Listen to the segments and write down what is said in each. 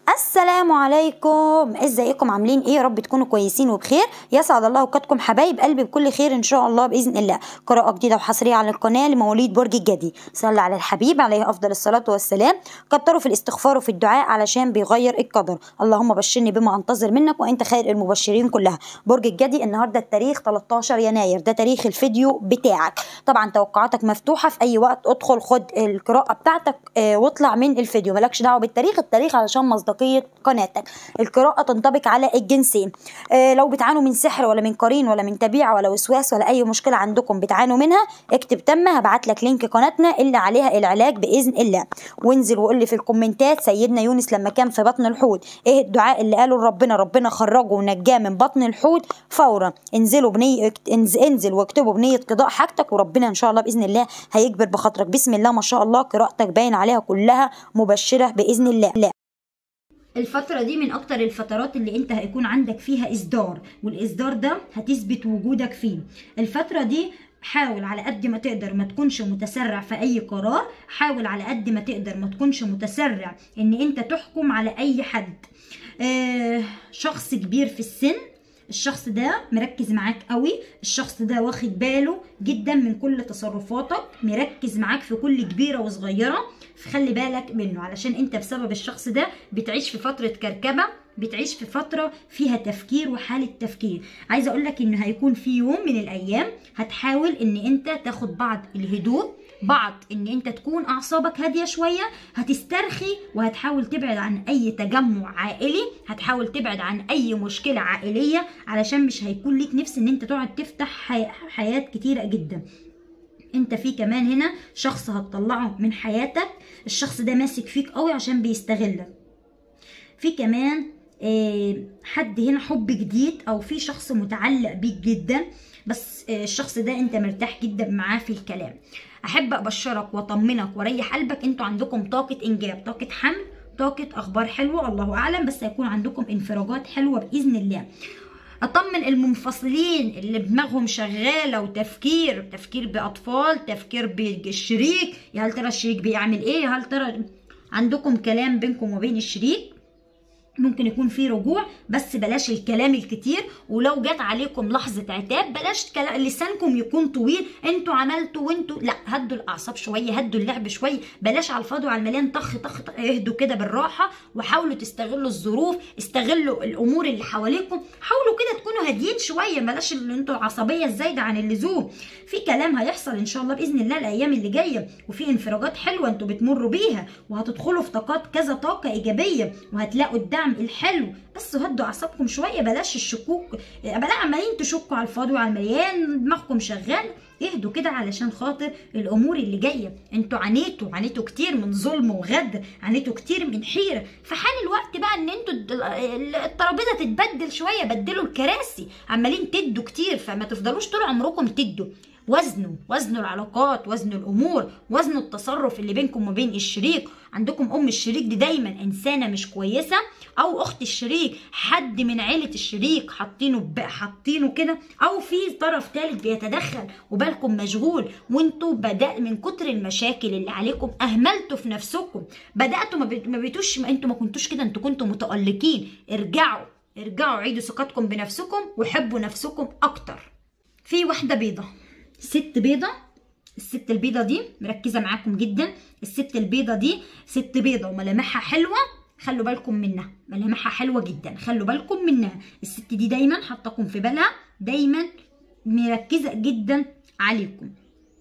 السلام عليكم ازيكم عاملين ايه يا رب تكونوا كويسين وبخير يسعد الله اوقاتكم حبايب قلبي بكل خير ان شاء الله باذن الله قراءه جديده وحصريه على القناه لمواليد برج الجدي صلى على الحبيب عليه افضل الصلاه والسلام كتروا في الاستغفار وفي الدعاء علشان بيغير القدر اللهم بشرني بما انتظر منك وانت خير المبشرين كلها برج الجدي النهارده التاريخ 13 يناير ده تاريخ الفيديو بتاعك طبعا توقعاتك مفتوحه في اي وقت ادخل خد القراءه بتاعتك آه، واطلع من الفيديو مالكش دعوه بالتاريخ التاريخ علشان مصداقيه قناتك القراءه تنطبق على الجنسين آه، لو بتعانوا من سحر ولا من قرين ولا من تبيع ولا وسواس ولا اي مشكله عندكم بتعانوا منها اكتب تم هبعت لك لينك قناتنا اللي عليها العلاج باذن الله وانزل وقول لي في الكومنتات سيدنا يونس لما كان في بطن الحوت ايه الدعاء اللي قاله لربنا ربنا خرجه ونجاه من بطن الحوت فورا انزلوا بنية انز- انزل واكتبوا بنية قضاء حاجتك وربنا ان شاء الله باذن الله هيجبر بخاطرك بسم الله ما شاء الله قراءتك باين عليها كلها مبشرة باذن الله لا. الفترة دي من أكتر الفترات اللي أنت هيكون عندك فيها إصدار والإصدار ده هتثبت وجودك فيه الفترة دي حاول على قد ما تقدر ما تكونش متسرع في أي قرار حاول على قد ما تقدر ما تكونش متسرع إن أنت تحكم على أي حد آه شخص كبير في السن الشخص ده مركز معاك قوي الشخص ده واخد باله جدا من كل تصرفاتك مركز معاك في كل كبيرة وصغيرة فخلي بالك منه علشان انت بسبب الشخص ده بتعيش في فترة كركبة بتعيش في فترة فيها تفكير وحالة تفكير عايزة اقولك ان هيكون في يوم من الايام هتحاول ان انت تاخد بعض الهدوء بعض ان انت تكون اعصابك هاديه شويه هتسترخي وهتحاول تبعد عن اي تجمع عائلي هتحاول تبعد عن اي مشكله عائليه علشان مش هيكون ليك نفس ان انت تقعد تفتح حي... حياه كتيره جدا انت في كمان هنا شخص هتطلعه من حياتك الشخص ده ماسك فيك قوي عشان بيستغلك في كمان آه، حد هنا حب جديد او في شخص متعلق بيك جدا بس آه، الشخص ده انت مرتاح جدا معاه في الكلام احب ابشرك واطمنك واريح قلبك انتوا عندكم طاقه انجاب طاقه حمل طاقه اخبار حلوه الله اعلم بس هيكون عندكم انفراجات حلوه باذن الله اطمن المنفصلين اللي دماغهم شغاله وتفكير تفكير باطفال تفكير بالشريك يا هل ترى الشريك بيعمل ايه يا هل ترى عندكم كلام بينكم وبين الشريك ممكن يكون في رجوع بس بلاش الكلام الكتير ولو جت عليكم لحظه عتاب بلاش كلام لسانكم يكون طويل انتوا عملتوا وانتوا لا هدوا الاعصاب شويه هدوا اللعب شويه بلاش على الفاضي وعلى المليان طخ طخ طخ اهدوا كده بالراحه وحاولوا تستغلوا الظروف استغلوا الامور اللي حواليكم حاولوا كده تكونوا هاديين شويه بلاش اللي انتوا العصبيه الزايده عن اللزوم في كلام هيحصل ان شاء الله باذن الله الايام اللي جايه وفي انفراجات حلوه انتوا بتمروا بيها وهتدخلوا في طاقات كذا طاقه ايجابيه وهتلاقوا الدعم الحلو بس هدوا اعصابكم شويه بلاش الشكوك بلاش عمالين تشكوا على الفاضي وعلى المليان دماغكم شغال اهدوا كده علشان خاطر الامور اللي جايه انتوا عانيتوا عانيتوا كتير من ظلم وغدر عانيتوا كتير من حيره فحان الوقت بقى ان انتوا الد- ال- الترابيزه تتبدل شويه بدلوا الكراسي عمالين تدوا كتير فما تفضلوش طول عمركم تدوا وزنوا وزنوا العلاقات وزنوا الامور وزنوا التصرف اللي بينكم وبين الشريك عندكم ام الشريك دي دايما انسانه مش كويسه او اخت الشريك حد من عيله الشريك حاطينه ب- حاطينه كده او في طرف ثالث بيتدخل وبالكم مشغول وانتوا بدا من كتر المشاكل اللي عليكم اهملتوا في نفسكم بداتوا ما بت- ما بقيتوش ما انتوا ما كنتوش كده انتوا كنتوا متالقين ارجعوا ارجعوا عيدوا ثقتكم بنفسكم وحبوا نفسكم اكتر في واحده بيضه ست بيضه الست البيضه دي مركزه معاكم جدا الست البيضه دي ست بيضه وملامحها حلوه خلوا بالكم منها ملامحها حلوه جدا خلوا بالكم منها الست دي دايما حطاكم في بالها دايما مركزه جدا عليكم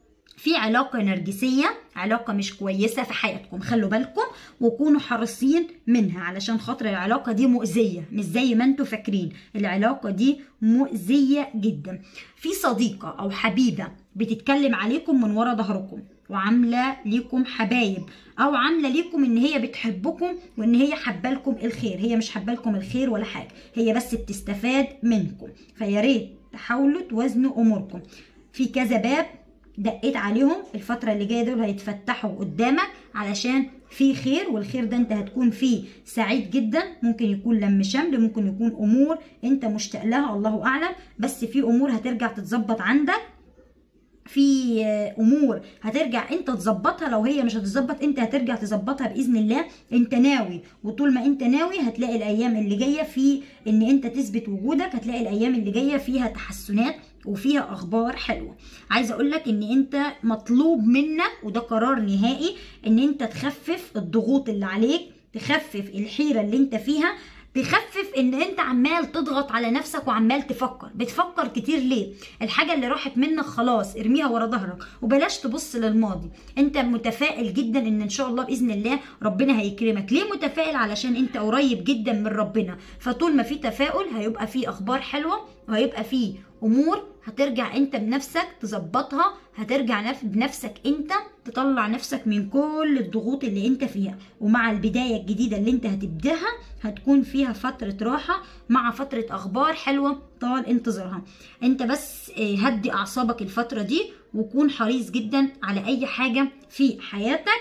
في علاقة نرجسية علاقة مش كويسة في حياتكم خلوا بالكم وكونوا حريصين منها علشان خاطر العلاقة دي مؤذية مش زي ما انتوا فاكرين العلاقة دي مؤذية جدا في صديقة أو حبيبة بتتكلم عليكم من ورا ظهركم وعاملة ليكم حبايب أو عاملة ليكم إن هي بتحبكم وإن هي حبالكم الخير هي مش حبالكم الخير ولا حاجة هي بس بتستفاد منكم فيا ريت تحاولوا توازنوا أموركم في كذا باب دقيت عليهم الفترة اللي جاية دول هيتفتحوا قدامك علشان في خير والخير ده انت هتكون فيه سعيد جدا ممكن يكون لم شمل ممكن يكون امور انت مشتاق لها الله اعلم بس في امور هترجع تتظبط عندك في امور هترجع انت تظبطها لو هي مش هتظبط انت هترجع تظبطها باذن الله انت ناوي وطول ما انت ناوي هتلاقي الايام اللي جايه في ان انت تثبت وجودك هتلاقي الايام اللي جايه فيها تحسنات وفيها اخبار حلوه عايزه اقول لك ان انت مطلوب منك وده قرار نهائي ان انت تخفف الضغوط اللي عليك تخفف الحيره اللي انت فيها تخفف ان انت عمال تضغط على نفسك وعمال تفكر بتفكر كتير ليه الحاجه اللي راحت منك خلاص ارميها ورا ظهرك وبلاش تبص للماضي انت متفائل جدا ان ان شاء الله باذن الله ربنا هيكرمك ليه متفائل علشان انت قريب جدا من ربنا فطول ما في تفاؤل هيبقى في اخبار حلوه وهيبقى في امور هترجع انت بنفسك تظبطها هترجع بنفسك انت تطلع نفسك من كل الضغوط اللي انت فيها ومع البدايه الجديده اللي انت هتبداها هتكون فيها فتره راحه مع فتره اخبار حلوه طال انتظارها انت بس هدي اعصابك الفتره دي وكون حريص جدا على اي حاجه في حياتك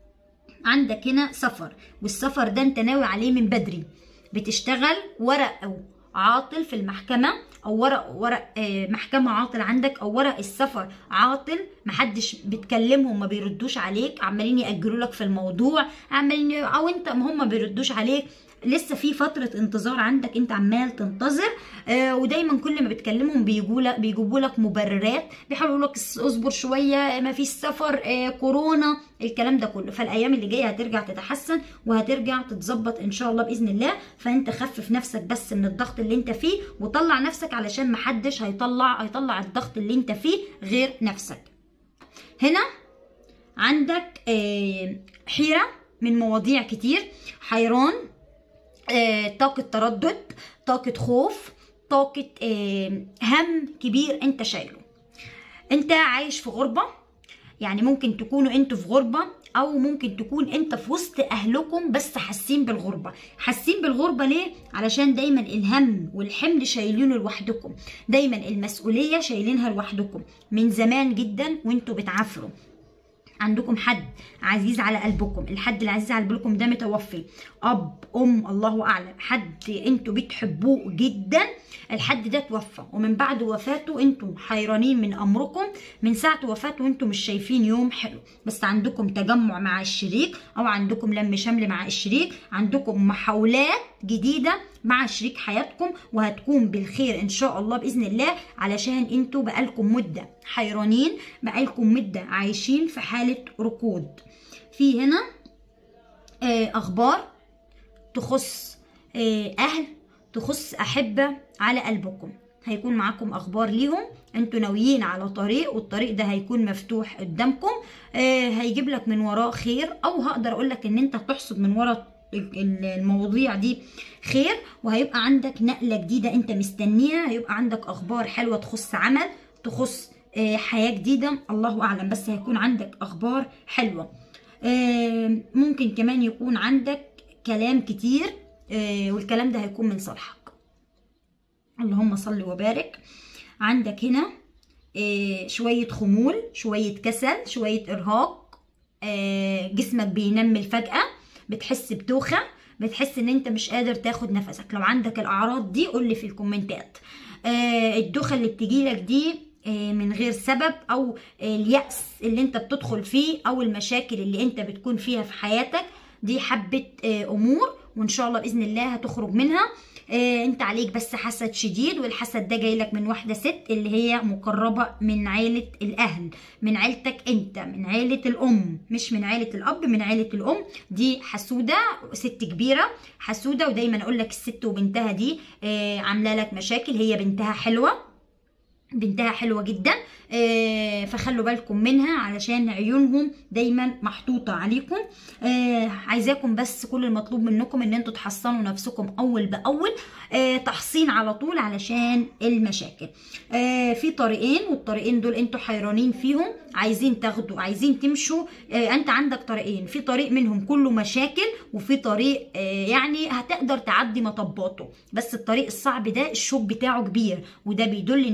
عندك هنا سفر والسفر ده انت ناوي عليه من بدري بتشتغل ورق او عاطل في المحكمة أو ورق ورق محكمة عاطل عندك أو ورق السفر عاطل محدش بتكلمهم ما بيردوش عليك عمالين يأجلوا لك في الموضوع عمالين أو أنت هم ما بيردوش عليك لسه في فتره انتظار عندك انت عمال تنتظر آه ودايما كل ما بتكلمهم بيجوا لك بيجيبوا لك مبررات بيحاولوا لك اصبر شويه ما فيش سفر آه كورونا الكلام ده كله فالايام اللي جايه هترجع تتحسن وهترجع تتظبط ان شاء الله باذن الله فانت خفف نفسك بس من الضغط اللي انت فيه وطلع نفسك علشان محدش هيطلع هيطلع الضغط اللي انت فيه غير نفسك هنا عندك آه حيره من مواضيع كتير حيران آه، طاقة تردد طاقة خوف طاقة آه، هم كبير انت شايله انت عايش في غربة يعني ممكن تكونوا انتوا في غربة او ممكن تكون انت في وسط اهلكم بس حاسين بالغربة حاسين بالغربة ليه علشان دايما الهم والحمل شايلينه لوحدكم دايما المسؤولية شايلينها لوحدكم من زمان جدا وانتوا بتعافروا عندكم حد عزيز على قلبكم الحد العزيز على قلبكم ده متوفي اب ام الله اعلم حد انتوا بتحبوه جدا الحد ده توفى ومن بعد وفاته انتوا حيرانين من امركم من ساعه وفاته انتوا مش شايفين يوم حلو بس عندكم تجمع مع الشريك او عندكم لم شمل مع الشريك عندكم محاولات جديده مع شريك حياتكم وهتكون بالخير ان شاء الله باذن الله علشان انتوا بقالكم مده حيرانين بقالكم مده عايشين في حاله ركود في هنا اخبار تخص اهل تخص احبه على قلبكم هيكون معاكم اخبار ليهم انتوا ناويين على طريق والطريق ده هيكون مفتوح قدامكم آه هيجيب لك من وراه خير او هقدر اقول لك ان انت تحصد من ورا المواضيع دي خير وهيبقى عندك نقله جديده انت مستنيها هيبقى عندك اخبار حلوه تخص عمل تخص آه حياه جديده الله اعلم بس هيكون عندك اخبار حلوه آه ممكن كمان يكون عندك كلام كتير آه والكلام ده هيكون من صالحك اللهم صل وبارك عندك هنا آه شوية خمول شوية كسل شوية إرهاق آه جسمك بينمل فجأة بتحس بدوخة بتحس ان انت مش قادر تاخد نفسك لو عندك الاعراض دي قول لي في الكومنتات آه الدوخة اللي بتجيلك دي من غير سبب او اليأس اللي انت بتدخل فيه او المشاكل اللي انت بتكون فيها في حياتك دي حبة امور وان شاء الله باذن الله هتخرج منها آه انت عليك بس حسد شديد والحسد ده جاي لك من واحده ست اللي هي مقربه من عيله الاهل من عيلتك انت من عيله الام مش من عيله الاب من عيله الام دي حسوده ست كبيره حسوده ودايما اقول لك الست وبنتها دي آه عامله لك مشاكل هي بنتها حلوه بنتها حلوه جدا آه فخلوا بالكم منها علشان عيونهم دايما محطوطه عليكم آه عايزاكم بس كل المطلوب منكم ان انتوا تحصنوا نفسكم اول باول آه تحصين على طول علشان المشاكل آه في طريقين والطريقين دول انتوا حيرانين فيهم عايزين تاخدوا عايزين تمشوا آه انت عندك طريقين في طريق منهم كله مشاكل وفي طريق آه يعني هتقدر تعدي مطباته بس الطريق الصعب ده الشوك بتاعه كبير وده بيدل ان انت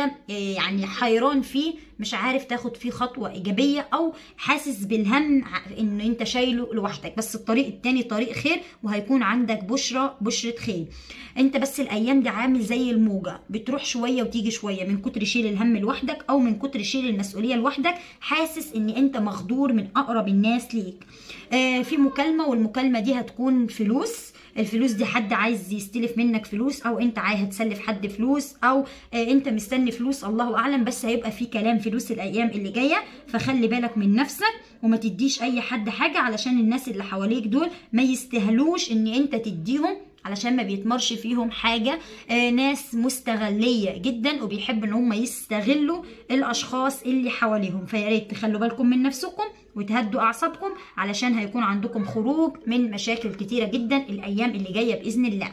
آه، يعني حيران فيه مش عارف تاخد فيه خطوه ايجابيه او حاسس بالهم ع- ان انت شايله لوحدك بس الطريق التاني طريق خير وهيكون عندك بشرة بشرة خير انت بس الايام دي عامل زي الموجة بتروح شوية وتيجي شوية من كتر شيل الهم لوحدك او من كتر شيل المسؤولية لوحدك حاسس ان انت مخدور من اقرب الناس ليك آه في مكالمة والمكالمة دي هتكون فلوس الفلوس دي حد عايز يستلف منك فلوس او انت عايز هتسلف حد فلوس او آه انت مستني فلوس الله اعلم بس هيبقى في كلام فلوس الايام اللي جايه فخلي بالك من نفسك وما تديش اي حد حاجه علشان الناس اللي حواليك دول ما يستاهلوش ان انت تديهم علشان ما بيتمرش فيهم حاجة آه ناس مستغلية جدا وبيحب ان هم يستغلوا الاشخاص اللي حواليهم فيا ريت تخلوا بالكم من نفسكم وتهدوا اعصابكم علشان هيكون عندكم خروج من مشاكل كتيرة جدا الايام اللي جاية باذن الله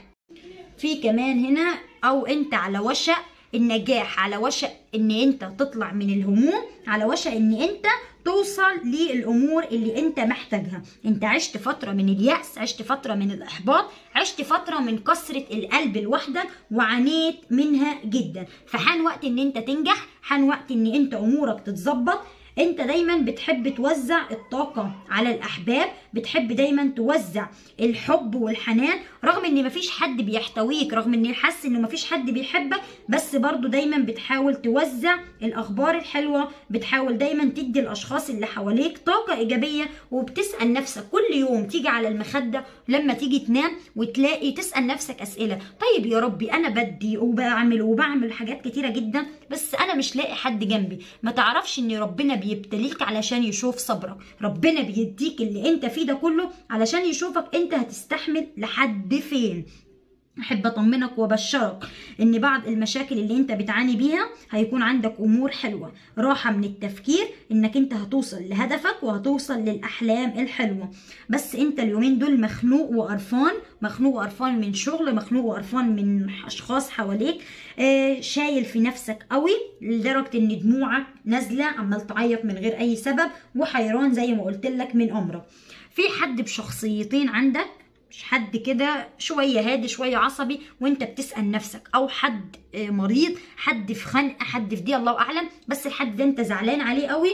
في كمان هنا او انت على وشك النجاح على وشك ان انت تطلع من الهموم على وشك ان انت توصل للامور اللي انت محتاجها انت عشت فتره من الياس عشت فتره من الاحباط عشت فتره من كسره القلب لوحدك وعانيت منها جدا فحان وقت ان انت تنجح حان وقت ان انت امورك تتظبط انت دايما بتحب توزع الطاقة على الاحباب بتحب دايما توزع الحب والحنان رغم ان مفيش حد بيحتويك رغم ان حاسس ان مفيش حد بيحبك بس برضو دايما بتحاول توزع الاخبار الحلوة بتحاول دايما تدي الاشخاص اللي حواليك طاقة ايجابية وبتسأل نفسك كل يوم تيجي على المخدة لما تيجي تنام وتلاقي تسأل نفسك اسئلة طيب يا ربي انا بدي وبعمل وبعمل حاجات كتيرة جدا بس انا مش لاقي حد جنبي ما تعرفش ان ربنا بيبتليك علشان يشوف صبرك ربنا بيديك اللي انت فيه ده كله علشان يشوفك انت هتستحمل لحد فين احب اطمنك وابشرك ان بعض المشاكل اللي انت بتعاني بيها هيكون عندك امور حلوه راحه من التفكير انك انت هتوصل لهدفك وهتوصل للاحلام الحلوه بس انت اليومين دول مخنوق وقرفان مخنوق وقرفان من شغل مخنوق وقرفان من اشخاص حواليك آه شايل في نفسك قوي لدرجه ان دموعك نازله عمال تعيط من غير اي سبب وحيران زي ما قلت لك من امرك في حد بشخصيتين عندك مش حد كده شوية هادي شوية عصبي وانت بتسأل نفسك او حد آه، مريض حد في خنقة حد في دي الله اعلم بس الحد ده انت زعلان عليه قوي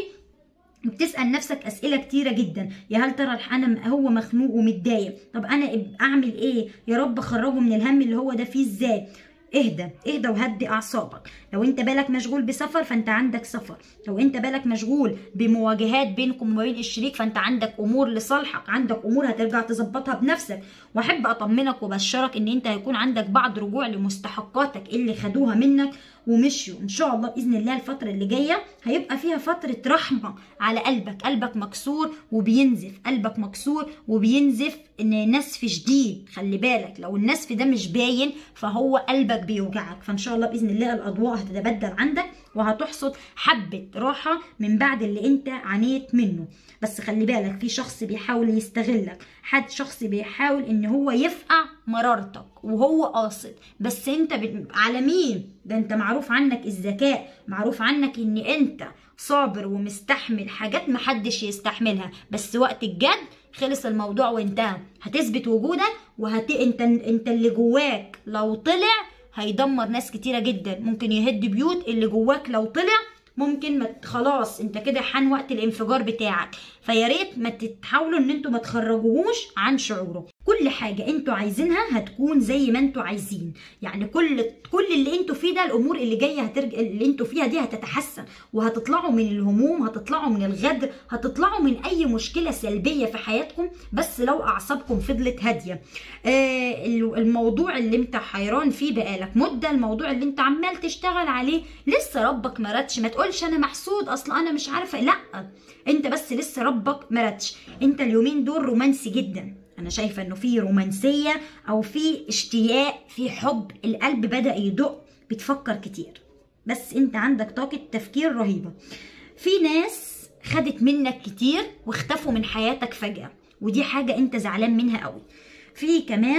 وبتسأل نفسك أسئلة كتيرة جدا يا هل ترى أنا هو مخنوق ومتضايق طب أنا إب- أعمل إيه يا رب أخرجه من الهم اللي هو ده فيه إزاي اهدى اهدى وهدي اعصابك لو انت بالك مشغول بسفر فانت عندك سفر لو انت بالك مشغول بمواجهات بينكم وما بين الشريك فانت عندك امور لصالحك عندك امور هترجع تظبطها بنفسك واحب اطمنك وبشرك ان انت هيكون عندك بعض رجوع لمستحقاتك اللي خدوها منك ومشيوا ان شاء الله باذن الله الفتره اللي جايه هيبقى فيها فتره رحمه على قلبك قلبك مكسور وبينزف قلبك مكسور وبينزف ان نسف شديد خلي بالك لو النسف ده مش باين فهو قلبك بيوجعك فان شاء الله باذن الله الاضواء هتتبدل عندك وهتحصد حبه راحه من بعد اللي انت عانيت منه بس خلي بالك في شخص بيحاول يستغلك حد شخص بيحاول ان هو يفقع مرارتك وهو قاصد بس انت بت... على مين ده انت معروف عنك الذكاء معروف عنك ان انت صابر ومستحمل حاجات محدش يستحملها بس وقت الجد خلص الموضوع وانتهى هتثبت وجودك وهت انت انت اللي جواك لو طلع هيدمر ناس كتيره جدا ممكن يهد بيوت اللي جواك لو طلع ممكن ما ت- خلاص انت كده حان وقت الانفجار بتاعك فيا ريت ما تحاولوا ان انتوا ما تخرجوهوش عن شعوره كل حاجه انتوا عايزينها هتكون زي ما انتوا عايزين يعني كل كل اللي انتوا فيه ده الامور اللي جايه هترجع اللي انتوا فيها دي هتتحسن وهتطلعوا من الهموم هتطلعوا من الغدر هتطلعوا من اي مشكله سلبيه في حياتكم بس لو اعصابكم فضلت هاديه آه الموضوع اللي انت حيران فيه بقالك مده الموضوع اللي انت عمال تشتغل عليه لسه ربك ما ردش ما تقولش انا محسود اصل انا مش عارفه لا انت بس لسه ربك ما ردش انت اليومين دول رومانسي جدا انا شايفه انه في رومانسيه او في اشتياق في حب القلب بدا يدق بتفكر كتير بس انت عندك طاقه تفكير رهيبه في ناس خدت منك كتير واختفوا من حياتك فجاه ودي حاجه انت زعلان منها قوي في كمان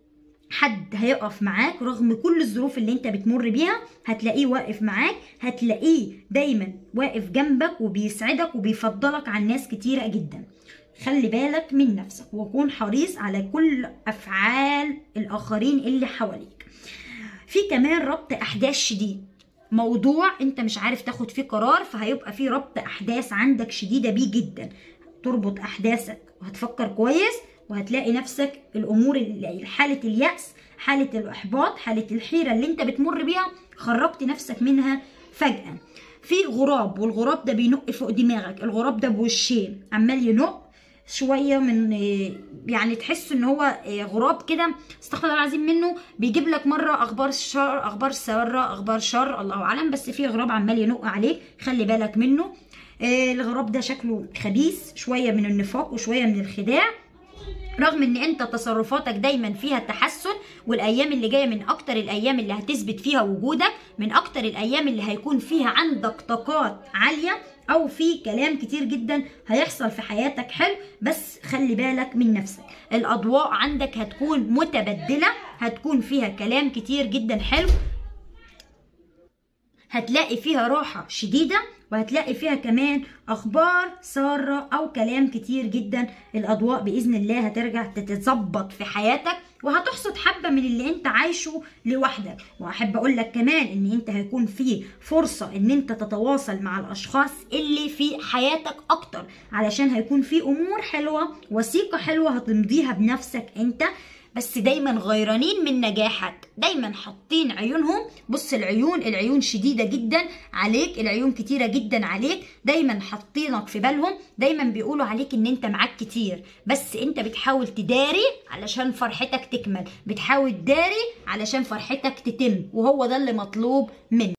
حد هيقف معاك رغم كل الظروف اللي انت بتمر بيها هتلاقيه واقف معاك هتلاقيه دايما واقف جنبك وبيسعدك وبيفضلك عن ناس كتيرة جدا خلي بالك من نفسك وكون حريص على كل افعال الاخرين اللي حواليك في كمان ربط احداث شديد موضوع انت مش عارف تاخد فيه قرار فهيبقى فيه ربط احداث عندك شديده بيه جدا تربط احداثك وهتفكر كويس وهتلاقي نفسك الامور اللي- حاله اليأس حاله الاحباط حاله الحيره اللي انت بتمر بيها خرجت نفسك منها فجاه في غراب والغراب ده بينق فوق دماغك الغراب ده بوشين عمال ينق شويه من يعني تحس ان هو غراب كده استغفر الله العظيم منه بيجيب لك مره اخبار شر اخبار ساره اخبار شر الله اعلم بس في غراب عمال ينق عليك خلي بالك منه آه، الغراب ده شكله خبيث شويه من النفاق وشويه من الخداع رغم ان انت تصرفاتك دايما فيها تحسن والايام اللي جايه من اكتر الايام اللي هتثبت فيها وجودك من اكتر الايام اللي هيكون فيها عندك طاقات عاليه او في كلام كتير جدا هيحصل في حياتك حلو بس خلي بالك من نفسك الاضواء عندك هتكون متبدله هتكون فيها كلام كتير جدا حلو هتلاقي فيها راحة شديدة وهتلاقي فيها كمان أخبار سارة أو كلام كتير جدا الأضواء بإذن الله هترجع تتظبط في حياتك وهتحصد حبة من اللي انت عايشه لوحدك وأحب أقول لك كمان إن انت هيكون في فرصة إن انت تتواصل مع الأشخاص اللي في حياتك أكتر علشان هيكون في أمور حلوة وثيقة حلوة هتمضيها بنفسك انت بس دايما غيرانين من نجاحك دايما حاطين عيونهم بص العيون العيون شديدة جدا عليك العيون كتيرة جدا عليك دايما حاطينك في بالهم دايما بيقولوا عليك ان انت معاك كتير بس انت بتحاول تداري علشان فرحتك تكمل بتحاول تداري علشان فرحتك تتم وهو ده اللي مطلوب منك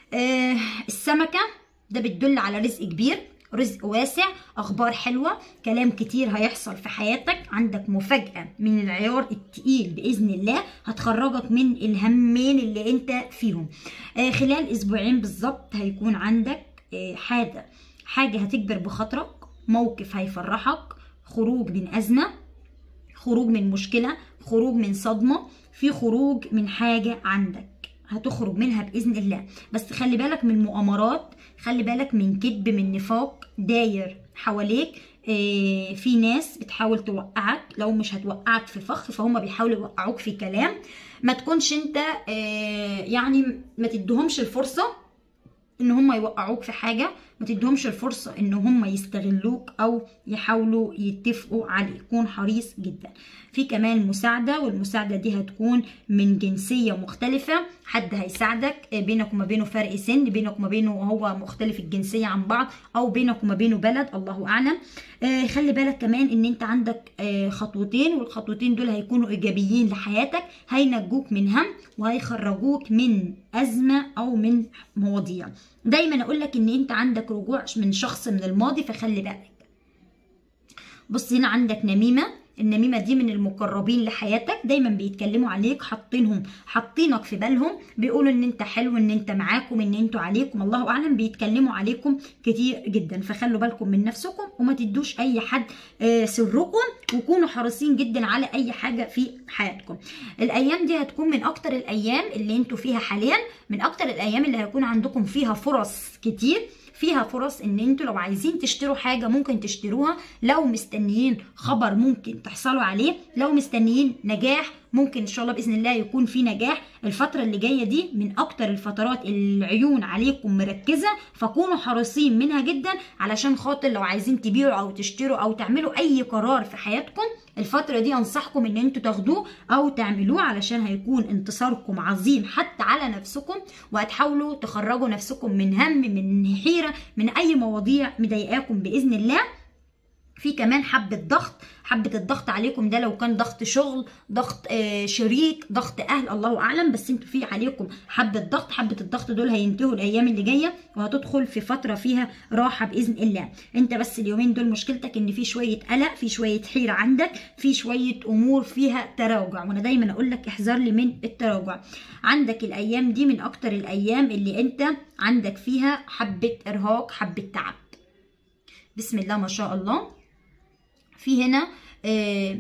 آه السمكة ده بتدل على رزق كبير رزق واسع اخبار حلوه كلام كتير هيحصل في حياتك عندك مفاجاه من العيار التقيل باذن الله هتخرجك من الهمين اللي انت فيهم آه خلال اسبوعين بالظبط هيكون عندك آه حاجه حاجه هتكبر بخاطرك موقف هيفرحك خروج من ازمه خروج من مشكله خروج من صدمه في خروج من حاجه عندك هتخرج منها باذن الله بس خلي بالك من مؤامرات خلي بالك من كذب من نفاق داير حواليك آه، في ناس بتحاول توقعك لو مش هتوقعك في فخ فهم بيحاولوا يوقعوك في كلام ما تكونش انت آه، يعني ما تدهمش الفرصه ان هم يوقعوك في حاجه ما تدهمش الفرصه ان هم يستغلوك او يحاولوا يتفقوا عليك كون حريص جدا في كمان مساعده والمساعده دي هتكون من جنسيه مختلفه حد هيساعدك آه، بينك وما بينه فرق سن بينك وما بينه وهو مختلف الجنسيه عن بعض او بينك وما بينه بلد الله اعلم آه، خلي بالك كمان ان انت عندك آه، خطوتين والخطوتين دول هيكونوا ايجابيين لحياتك هينجوك من هم وهيخرجوك من ازمه او من مواضيع دايما اقول لك ان انت عندك رجوع من شخص من الماضي فخلي بالك بص هنا عندك نميمه النميمه دي من المقربين لحياتك دايما بيتكلموا عليك حاطينهم حاطينك في بالهم بيقولوا ان انت حلو ان انت معاكم ان انتوا عليكم الله اعلم بيتكلموا عليكم كتير جدا فخلوا بالكم من نفسكم وما تدوش اي حد آه، سركم وكونوا حريصين جدا على اي حاجه في حياتكم الايام دي هتكون من اكتر الايام اللي انتوا فيها حاليا من اكتر الايام اللي هيكون عندكم فيها فرص كتير فيها فرص ان انتوا لو عايزين تشتروا حاجه ممكن تشتروها لو مستنيين خبر ممكن تحصلوا عليه لو مستنيين نجاح ممكن ان شاء الله باذن الله يكون في نجاح الفتره اللي جايه دي من اكتر الفترات اللي العيون عليكم مركزه فكونوا حريصين منها جدا علشان خاطر لو عايزين تبيعوا او تشتروا او تعملوا اي قرار في حياتكم الفترة دي أنصحكم إن أنتوا تاخدوه أو تعملوه علشان هيكون انتصاركم عظيم حتى على نفسكم وهتحاولوا تخرجوا نفسكم من هم من حيرة من أي مواضيع مضايقاكم بإذن الله في كمان حبة ضغط حبة الضغط عليكم ده لو كان ضغط شغل ضغط آه، شريك ضغط أهل الله أعلم بس انتوا في عليكم حبة ضغط حبة الضغط دول هينتهوا الأيام اللي جاية وهتدخل في فترة فيها راحة بإذن الله انت بس اليومين دول مشكلتك ان في شوية قلق في شوية حيرة عندك في شوية أمور فيها تراجع وأنا دايما أقول لك احذر لي من التراجع عندك الأيام دي من أكتر الأيام اللي انت عندك فيها حبة إرهاق حبة تعب بسم الله ما شاء الله في هنا آه،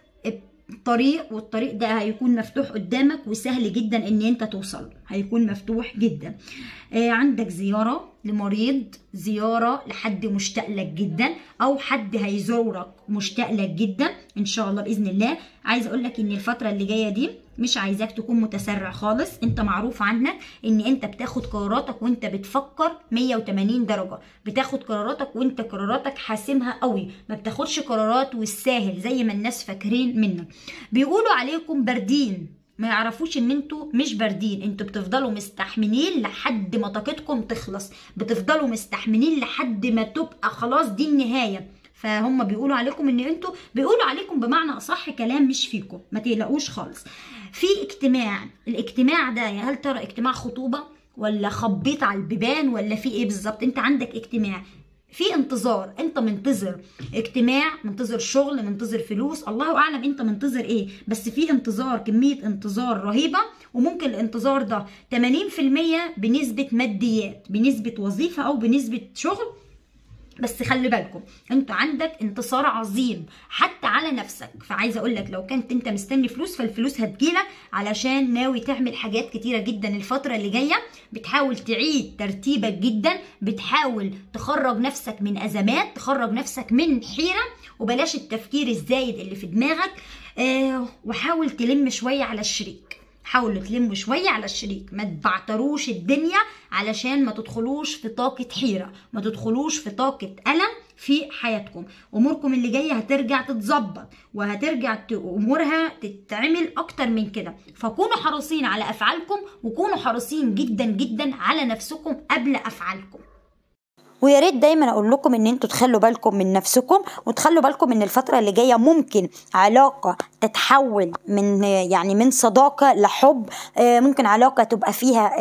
طريق والطريق ده هيكون مفتوح قدامك وسهل جدا ان انت توصل له. هيكون مفتوح جدا آه، عندك زيارة لمريض زيارة لحد مشتاق لك جدا او حد هيزورك مشتاق لك جدا ان شاء الله باذن الله عايز اقول لك ان الفتره اللي جايه دي مش عايزاك تكون متسرع خالص انت معروف عنك ان انت بتاخد قراراتك وانت بتفكر 180 درجه بتاخد قراراتك وانت قراراتك حاسمها قوي ما بتاخدش قرارات والساهل زي ما الناس فاكرين منك بيقولوا عليكم باردين ما يعرفوش ان انتوا مش باردين انتوا بتفضلوا مستحملين لحد ما طاقتكم تخلص بتفضلوا مستحملين لحد ما تبقى خلاص دي النهايه فهم بيقولوا عليكم ان انتوا بيقولوا عليكم بمعنى اصح كلام مش فيكم ما تقلقوش خالص في اجتماع الاجتماع ده هل ترى اجتماع خطوبه ولا خبيط على البيبان ولا في ايه بالظبط انت عندك اجتماع في انتظار انت منتظر اجتماع منتظر شغل منتظر فلوس الله اعلم انت منتظر ايه بس في انتظار كميه انتظار رهيبه وممكن الانتظار ده 80% بنسبه ماديات بنسبه وظيفه او بنسبه شغل بس خلي بالكم انت عندك انتصار عظيم حتى على نفسك فعايزه اقول لك لو كنت انت مستني فلوس فالفلوس هتجيلك علشان ناوي تعمل حاجات كتيره جدا الفتره اللي جايه بتحاول تعيد ترتيبك جدا بتحاول تخرج نفسك من ازمات تخرج نفسك من حيره وبلاش التفكير الزايد اللي في دماغك آه وحاول تلم شويه على الشريك حاولوا تلموا شوية على الشريك ما تبعتروش الدنيا علشان ما تدخلوش في طاقة حيرة ما تدخلوش في طاقة ألم في حياتكم أموركم اللي جاية هترجع تتظبط وهترجع أمورها تتعمل أكتر من كده فكونوا حريصين على أفعالكم وكونوا حريصين جدا جدا على نفسكم قبل أفعالكم ويا ريت دايما اقول لكم ان انتوا تخلوا بالكم من نفسكم وتخلوا بالكم ان الفتره اللي جايه ممكن علاقه تتحول من يعني من صداقه لحب ممكن علاقه تبقى فيها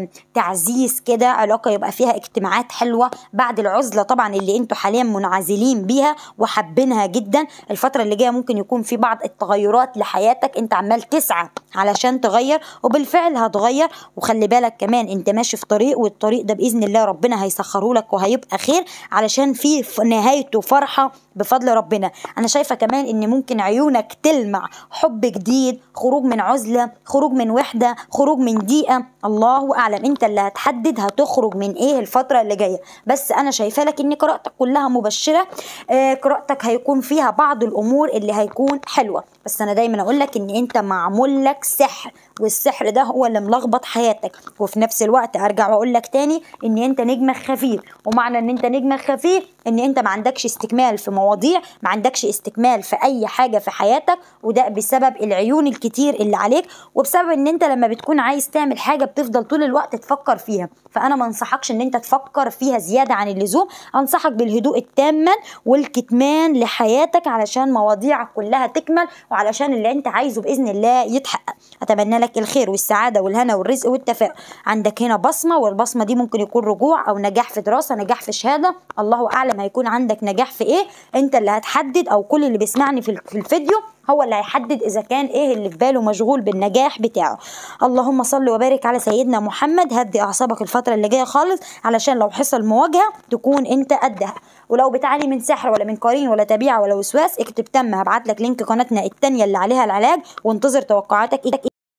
تعزيز كده علاقه يبقى فيها اجتماعات حلوه بعد العزله طبعا اللي انتوا حاليا منعزلين بيها وحابينها جدا الفتره اللي جايه ممكن يكون في بعض التغيرات لحياتك انت عمال تسعى علشان تغير وبالفعل هتغير وخلي بالك كمان انت ماشي في طريق والطريق ده باذن الله ربنا هيسخره لك وهي هيبقى خير علشان في نهايته فرحة بفضل ربنا أنا شايفة كمان إن ممكن عيونك تلمع حب جديد خروج من عزلة خروج من وحدة خروج من ضيقة الله أعلم أنت اللي هتحدد هتخرج من إيه الفترة اللي جاية بس أنا شايفة لك إن قراءتك كلها مبشرة آه قراءتك هيكون فيها بعض الأمور اللي هيكون حلوة بس أنا دايما أقول لك إن أنت معمول لك سحر والسحر ده هو اللي ملخبط حياتك وفي نفس الوقت ارجع واقول لك تاني ان انت نجمك خفيف ومعنى ان انت نجمك خفيف ان انت ما عندكش استكمال في مواضيع ما عندكش استكمال في اي حاجه في حياتك وده بسبب العيون الكتير اللي عليك وبسبب ان انت لما بتكون عايز تعمل حاجه بتفضل طول الوقت تفكر فيها فانا ما انصحكش ان انت تفكر فيها زياده عن اللزوم انصحك بالهدوء التام والكتمان لحياتك علشان مواضيعك كلها تكمل وعلشان اللي انت عايزه باذن الله يتحقق اتمنى لك الخير والسعاده والهنا والرزق والتفاؤل عندك هنا بصمه والبصمه دي ممكن يكون رجوع او نجاح في دراسه نجاح في شهاده الله اعلم هيكون عندك نجاح في ايه انت اللي هتحدد او كل اللي بيسمعني في الفيديو هو اللي هيحدد اذا كان ايه اللي في باله مشغول بالنجاح بتاعه اللهم صل وبارك على سيدنا محمد هدي اعصابك الفتره اللي جايه خالص علشان لو حصل مواجهه تكون انت قدها ولو بتعاني من سحر ولا من قرين ولا تبيعه ولا وسواس اكتب تم هبعت لك لينك قناتنا التانية اللي عليها العلاج وانتظر توقعاتك